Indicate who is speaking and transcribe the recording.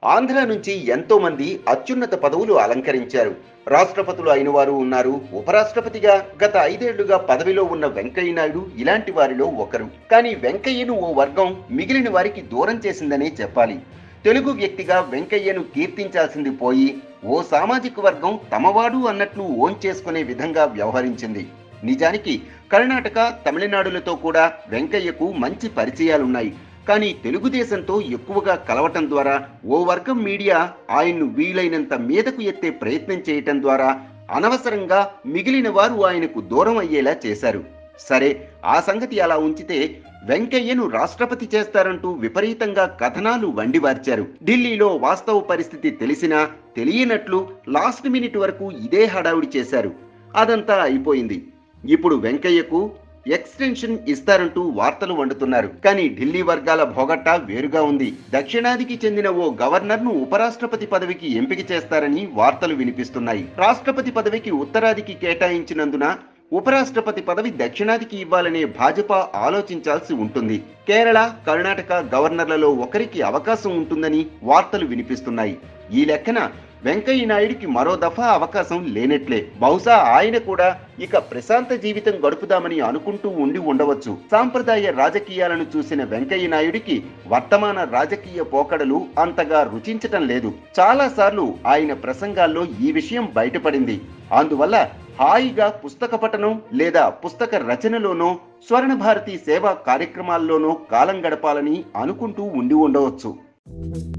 Speaker 1: ఆంధ్ర నుంచి ఎంతో మంది అత్యున్నత పదవులు అలంకరించారు రాష్ట్రపతులు అయిన వారు ఉన్నారు ఉపరాష్ట్రపతిగా గత ఐదేళ్లుగా పదవిలో ఉన్న వెంకయ్య నాయుడు ఇలాంటి వారిలో ఒకరు కానీ వెంకయ్యను ఓ వర్గం మిగిలిన వారికి దూరం చేసిందనే చెప్పాలి తెలుగు వ్యక్తిగా వెంకయ్యను కీర్తించాల్సింది పోయి ఓ సామాజిక వర్గం తమవాడు అన్నట్లు ఓన్ చేసుకునే విధంగా వ్యవహరించింది నిజానికి కర్ణాటక తమిళనాడులతో కూడా వెంకయ్యకు మంచి పరిచయాలున్నాయి కానీ తెలుగుదేశంతో ఎక్కువగా కలవటం ద్వారా ఓ వర్గం మీడియా ఆయన్ను వీలైనంత మీదకు ఎత్తే ప్రయత్నం చేయటం ద్వారా అనవసరంగా మిగిలిన వారు ఆయనకు దూరం అయ్యేలా చేశారు సరే ఆ సంగతి అలా ఉంచితే వెంకయ్యను రాష్ట్రపతి చేస్తారంటూ విపరీతంగా కథనాలు వండివార్చారు ఢిల్లీలో వాస్తవ పరిస్థితి తెలిసినా తెలియనట్లు లాస్ట్ మినిట్ వరకు ఇదే హడావుడి చేశారు అదంతా అయిపోయింది ఇప్పుడు వెంకయ్యకు ఎక్స్టెన్షన్ ఇస్తారంటూ వార్తలు వండుతున్నారు కానీ ఢిల్లీ వర్గాల భోగట్టా వేరుగా ఉంది దక్షిణాదికి చెందిన ఓ గవర్నర్ను ఉపరాష్ట్రపతి పదవికి ఎంపిక చేస్తారని వార్తలు వినిపిస్తున్నాయి రాష్ట్రపతి పదవికి ఉత్తరాదికి కేటాయించినందున ఉపరాష్ట్రపతి పదవి దక్షిణాదికి ఇవ్వాలనే భాజపా ఆలోచించాల్సి ఉంటుంది కేరళ కర్ణాటక గవర్నర్లలో ఒకరికి అవకాశం ఉంటుందని వార్తలు వినిపిస్తున్నాయి ఈ లెక్కన వెంకయ్య నాయుడికి మరో దఫా అవకాశం లేనట్లే బహుశా ఆయన కూడా ఇక ప్రశాంత జీవితం గడుపుదామని అనుకుంటూ ఉండి ఉండవచ్చు సాంప్రదాయ రాజకీయాలను చూసిన వెంకయ్య నాయుడికి వర్తమాన రాజకీయ పోకడలు అంతగా రుచించటం లేదు చాలా సార్లు ఆయన ప్రసంగాల్లో ఈ విషయం బయటపడింది అందువల్ల హాయిగా పుస్తక పఠనం లేదా పుస్తక రచనలోనో స్వర్ణ భారతి సేవా కార్యక్రమాల్లోనో కాలం గడపాలని అనుకుంటూ ఉండి ఉండవచ్చు